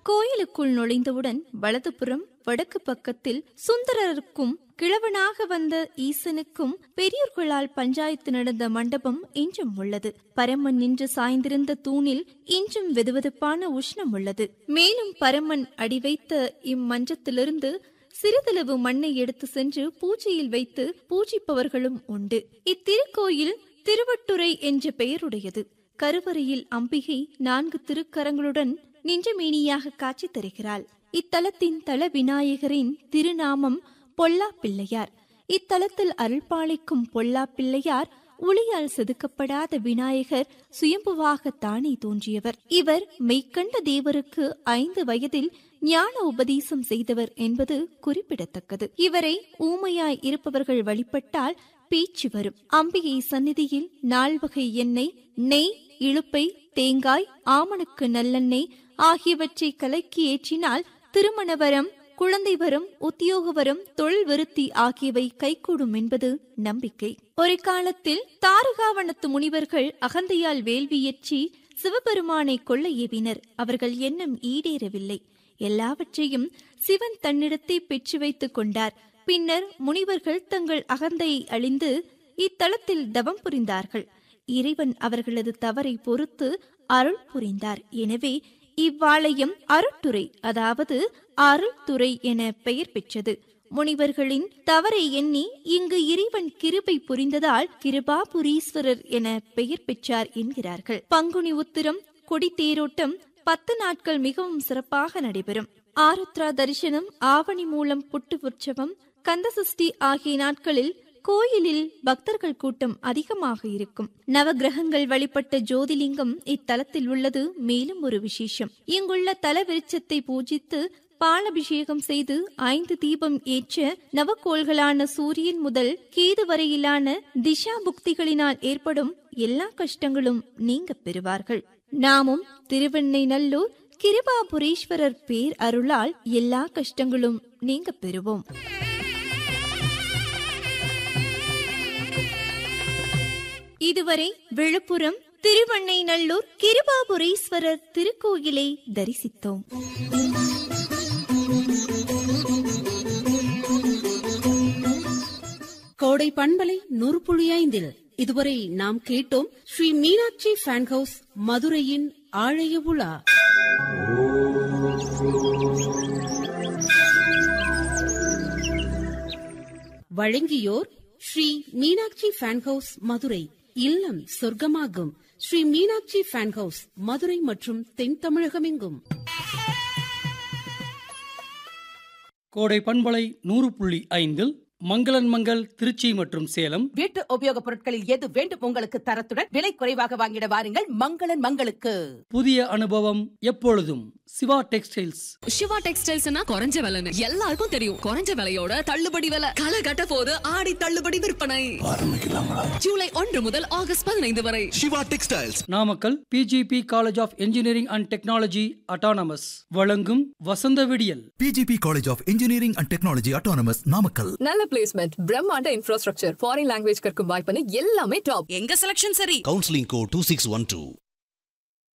கோயிலுக்குள் நுழைந்தவுடன் வலதுபுறம் வடக்கு பக்கத்தில் சுந்தரருக்கும் கிழவனாக வந்த ஈசனுக்கும் பெரியோர்களால் பஞ்சாயத்து நடந்த மண்டபம் இன்றும் உள்ளது பரமன் நின்று சாய்ந்திருந்த தூணில் இன்றும் வெதுவெதுப்பான உஷ்ணம் உள்ளது மேலும் பரமன் அடி வைத்த இம்மஞ்சத்திலிருந்து சிறிதளவு மண்ணை எடுத்து சென்று பூஜையில் வைத்து பூஜிப்பவர்களும் உண்டு இத்திருக்கோயில் திருவட்டுரை என்ற பெயருடையது கருவறையில் அம்பிகை நான்கு திருக்கரங்களுடன் நின்றமேனியாக காட்சி தருகிறாள் இத்தலத்தின் தல விநாயகரின் திருநாமம் பொல்லா பிள்ளையார் இத்தலத்தில் அருள்பாலிக்கும் பொல்லா பிள்ளையார் ஒளியால் செதுக்கப்படாத விநாயகர் சுயம்புவாக தானே தோன்றியவர் இவர் மெய்க்கண்ட தேவருக்கு ஐந்து வயதில் ஞான உபதேசம் செய்தவர் என்பது குறிப்பிடத்தக்கது இவரை ஊமையாய் இருப்பவர்கள் வழிபட்டால் பேச்சு வரும் அம்பிகை சந்நிதியில் நால்வகை எண்ணெய் நெய் இழுப்பை தேங்காய் ஆமணக்கு நல்லெண்ணெய் ஆகியவற்றை கலக்கி ஏற்றினால் திருமண வரம் குழந்தை வரம் உத்தியோக வரம் தொழில் விருத்தி ஆகியவை கைகூடும் என்பது நம்பிக்கை ஒரு காலத்தில் தாரகாவனத்து முனிவர்கள் அகந்தையால் வேள்வியற்றி சிவபெருமானை கொள்ள ஏவினர் அவர்கள் எண்ணம் ஈடேறவில்லை எல்லாவற்றையும் சிவன் தன்னிடத்தை பெற்று வைத்துக் கொண்டார் பின்னர் முனிவர்கள் தங்கள் அகந்தையை அழிந்து இத்தலத்தில் தவம் புரிந்தார்கள் இறைவன் அவர்களது தவறை பொறுத்து அருள் புரிந்தார் எனவே இவ்வாலயம் அருட்டுரை அதாவது அருள்துறை என பெயர் பெற்றது முனிவர்களின் தவறை எண்ணி இங்கு இறைவன் கிருபை புரிந்ததால் கிருபாபுரீஸ்வரர் என பெயர் பெற்றார் என்கிறார்கள் பங்குனி உத்திரம் கொடி தேரோட்டம் பத்து நாட்கள் மிகவும் சிறப்பாக நடைபெறும் ஆருத்ரா தரிசனம் ஆவணி மூலம் புட்டு உற்சவம் கந்தசஷ்டி ஆகிய நாட்களில் கோயிலில் பக்தர்கள் கூட்டம் அதிகமாக இருக்கும் நவகிரகங்கள் வழிபட்ட ஜோதிலிங்கம் இத்தலத்தில் உள்ளது மேலும் ஒரு விசேஷம் இங்குள்ள தல விருட்சத்தை பூஜித்து பாலபிஷேகம் செய்து ஐந்து தீபம் ஏற்ற நவக்கோள்களான சூரியன் முதல் கேது வரையிலான திஷா புக்திகளினால் ஏற்படும் எல்லா கஷ்டங்களும் நீங்க பெறுவார்கள் நாமும் திருவெண்ணை நல்லூர் கிருபாபுரீஸ்வரர் பேர் அருளால் எல்லா கஷ்டங்களும் நீங்க பெறுவோம் இதுவரை விழுப்புரம் திருவண்ணை நல்லூர் கிருபாபுரீஸ்வரர் திருக்கோயிலை தரிசித்தோம் கோடை பண்பலை நூறு ஐந்தில் இதுவரை நாம் கேட்டோம் ஸ்ரீ மீனாட்சி ஃபேன் ஹவுஸ் மதுரையின் ஆழைய உலா வழங்கியோர் ஸ்ரீ மீனாட்சி ஃபேன் ஹவுஸ் மதுரை இல்லம் சொர்க்கமாகும் ஸ்ரீ மீனாட்சி ஃபேன் ஹவுஸ் மதுரை மற்றும் தென் தமிழகமெங்கும் கோடை பண்பலை நூறு புள்ளி ஐந்தில் மங்களன் மங்கள் திருச்சி மற்றும் சேலம் வீட்டு உபயோகப் பொருட்களில் எது வேண்டும் உங்களுக்கு தரத்துடன் விலை குறைவாக வாங்கிட வாருங்கள் மங்களன் மங்களுக்கு புதிய அனுபவம் எப்பொழுதும் சிவா டெக்ஸ்டைல்ஸ் சிவா டெக்ஸ்டைல்ஸ்னா குறைஞ்ச விலைன்னு எல்லாருக்கும் தெரியும் குறைஞ்ச விலையோட தள்ளுபடி விலை களை கட்ட போது ஆடி தள்ளுபடி விற்பனை ஜூலை ஒன்று முதல் ஆகஸ்ட் பதினைந்து வரை Siva textiles Namakkal PGP college of engineering and technology autonomous வழங்கும் வசந்த விடியல் PGP college of engineering and technology autonomous Namakkal நல்ல பிளேஸ்மெண்ட் பிரம்மாண்ட இன்ஃப்ராஸ்ட்ரக்சர் ஃபாரின் லாங்குவேஜ் கற்கும் வாய்ப்புன்னு எல்லாமே டாப் எங்க செலக்ஷன் சரி counselling go two six one two